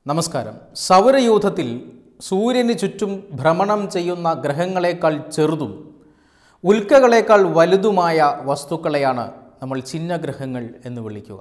നമസ്കാരം സൗരയൂഥത്തിൽ സൂര്യന് ചുറ്റും ഭ്രമണം ചെയ്യുന്ന ഗ്രഹങ്ങളെക്കാൾ ചെറുതും ഉൽക്കകളേക്കാൾ വലുതുമായ വസ്തുക്കളെയാണ് നമ്മൾ ചിഹ്നഗ്രഹങ്ങൾ എന്ന് വിളിക്കുക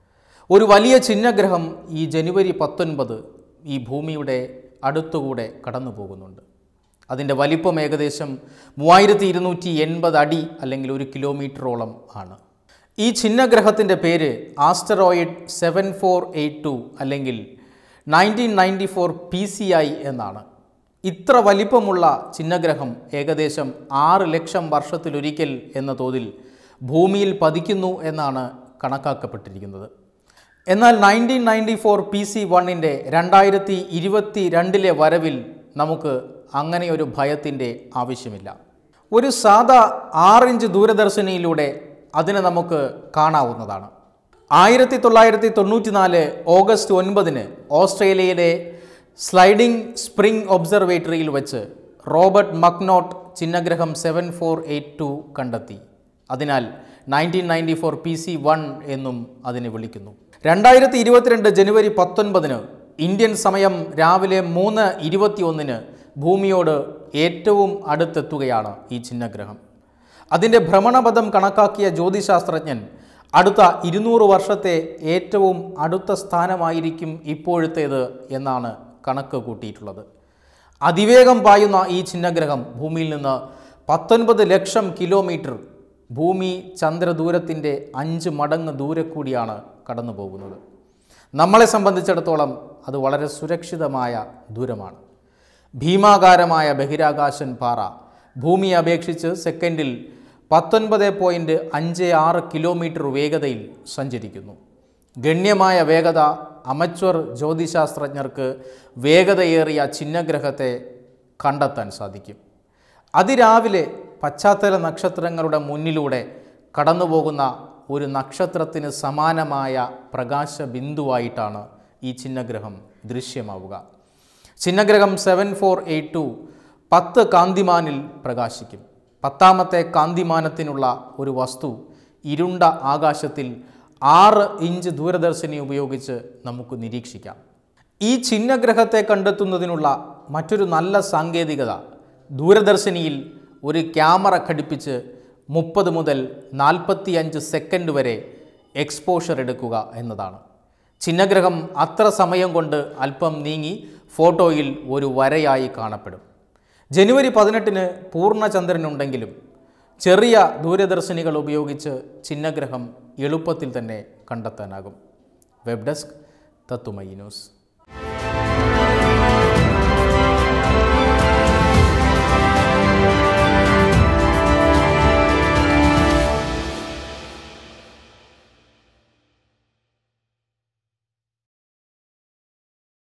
ഒരു വലിയ ചിഹ്നഗ്രഹം ഈ ജനുവരി പത്തൊൻപത് ഈ ഭൂമിയുടെ അടുത്തുകൂടെ കടന്നു പോകുന്നുണ്ട് അതിൻ്റെ വലിപ്പം ഏകദേശം മൂവായിരത്തി ഇരുന്നൂറ്റി എൺപത് അടി അല്ലെങ്കിൽ ഒരു കിലോമീറ്ററോളം ആണ് ഈ ചിഹ്നഗ്രഹത്തിൻ്റെ പേര് asteroid seven four eight two അല്ലെങ്കിൽ nineteen ninety four P C I എന്നാണ് ഇത്ര വലിപ്പമുള്ള ചിഹ്നഗ്രഹം ഏകദേശം ആറ് ലക്ഷം വർഷത്തിലൊരിക്കൽ എന്ന തോതിൽ ഭൂമിയിൽ പതിക്കുന്നു എന്നാണ് കണക്കാക്കപ്പെട്ടിരിക്കുന്നത് എന്നാൽ nineteen ninety four P C വണ്ണിൻ്റെ രണ്ടായിരത്തി ഇരുപത്തി രണ്ടിലെ വരവിൽ നമുക്ക് അങ്ങനെ ഒരു ഭയത്തിൻ്റെ ആവശ്യമില്ല ഒരു സാധാ ആറിഞ്ച് ദൂരദർശിനിയിലൂടെ അതിനെ നമുക്ക് കാണാവുന്നതാണ് ആയിരത്തി തൊള്ളായിരത്തി തൊണ്ണൂറ്റി നാല് ഓഗസ്റ്റ് ഒൻപതിന് ഓസ്ട്രേലിയയിലെ സ്ലൈഡിംഗ് സ്പ്രിംഗ് ഒബ്സർവേറ്ററിയിൽ വെച്ച് റോബർട്ട് മക്നോട്ട് ചിഹ്നഗ്രഹം സെവൻ ഫോർ എയ്റ്റ് ടു കണ്ടെത്തി അതിനാൽ nineteen ninety four P C one എന്നും അതിനെ വിളിക്കുന്നു രണ്ടായിരത്തി ഇരുപത്തിരണ്ട് ജനുവരി പത്തൊൻപതിന് ഇന്ത്യൻ സമയം രാവിലെ മൂന്ന് ഇരുപത്തിയൊന്നിന് ഭൂമിയോട് ഏറ്റവും അടുത്തെത്തുകയാണ് ഈ ചിഹ്നഗ്രഹം അതിൻ്റെ ഭ്രമണപഥം കണക്കാക്കിയ ജ്യോതിശാസ്ത്രജ്ഞൻ അടുത്ത ഇരുന്നൂറ് വർഷത്തെ ഏറ്റവും അടുത്ത സ്ഥാനമായിരിക്കും ഇപ്പോഴത്തേത് എന്നാണ് കണക്ക് കൂട്ടിയിട്ടുള്ളത് അതിവേഗം പായുന്ന ഈ ചിഹ്നഗ്രഹം ഭൂമിയിൽ നിന്ന് പത്തൊൻപത് ലക്ഷം കിലോമീറ്റർ ഭൂമി ചന്ദ്രദൂരത്തിൻ്റെ അഞ്ച് മടങ്ങ് ദൂരെ കൂടിയാണ് കടന്നു പോകുന്നത് നമ്മളെ സംബന്ധിച്ചിടത്തോളം അത് വളരെ സുരക്ഷിതമായ ദൂരമാണ് ഭീമാകാരമായ ബഹിരാകാശൻ പാറ ഭൂമിയെ അപേക്ഷിച്ച് സെക്കൻഡിൽ പത്തൊൻപത് പോയിൻറ്റ് അഞ്ച് ആറ് കിലോമീറ്റർ വേഗതയിൽ സഞ്ചരിക്കുന്നു ഗണ്യമായ വേഗത അമച്വർ ജ്യോതിശാസ്ത്രജ്ഞർക്ക് വേഗതയേറിയ ചിഹ്നഗ്രഹത്തെ കണ്ടെത്താൻ സാധിക്കും അതിരാവിലെ പശ്ചാത്തല നക്ഷത്രങ്ങളുടെ മുന്നിലൂടെ കടന്നുപോകുന്ന ഒരു നക്ഷത്രത്തിന് സമാനമായ പ്രകാശ ബിന്ദുവായിട്ടാണ് ഈ ചിഹ്നഗ്രഹം ദൃശ്യമാവുക ചിഹ്നഗ്രഹം സെവൻ ഫോർ എയ്റ്റ് ടു പത്ത് കാന്തിമാനിൽ പ്രകാശിക്കും പത്താമത്തെ കാന്തിമാനത്തിനുള്ള ഒരു വസ്തു ഇരുണ്ട ആകാശത്തിൽ ആറ് ഇഞ്ച് ദൂരദർശിനി ഉപയോഗിച്ച് നമുക്ക് നിരീക്ഷിക്കാം ഈ ചിഹ്നഗ്രഹത്തെ കണ്ടെത്തുന്നതിനുള്ള മറ്റൊരു നല്ല സാങ്കേതികത ദൂരദർശിനിയിൽ ഒരു ക്യാമറ ഘടിപ്പിച്ച് മുപ്പത് മുതൽ നാൽപ്പത്തിയഞ്ച് സെക്കൻഡ് വരെ എക്സ്പോഷർ എടുക്കുക എന്നതാണ് ചിഹ്നഗ്രഹം അത്ര സമയം കൊണ്ട് അല്പം നീങ്ങി ഫോട്ടോയിൽ ഒരു വരയായി കാണപ്പെടും ജനുവരി പതിനെട്ടിന് പൂർണ്ണചന്ദ്രനുണ്ടെങ്കിലും ചെറിയ ദൂരദർശിനികൾ ഉപയോഗിച്ച് ചിഹ്നഗ്രഹം എളുപ്പത്തിൽ തന്നെ കണ്ടെത്താനാകും വെബ് ഡെസ്ക് തത്തുമൈ ന്യൂസ്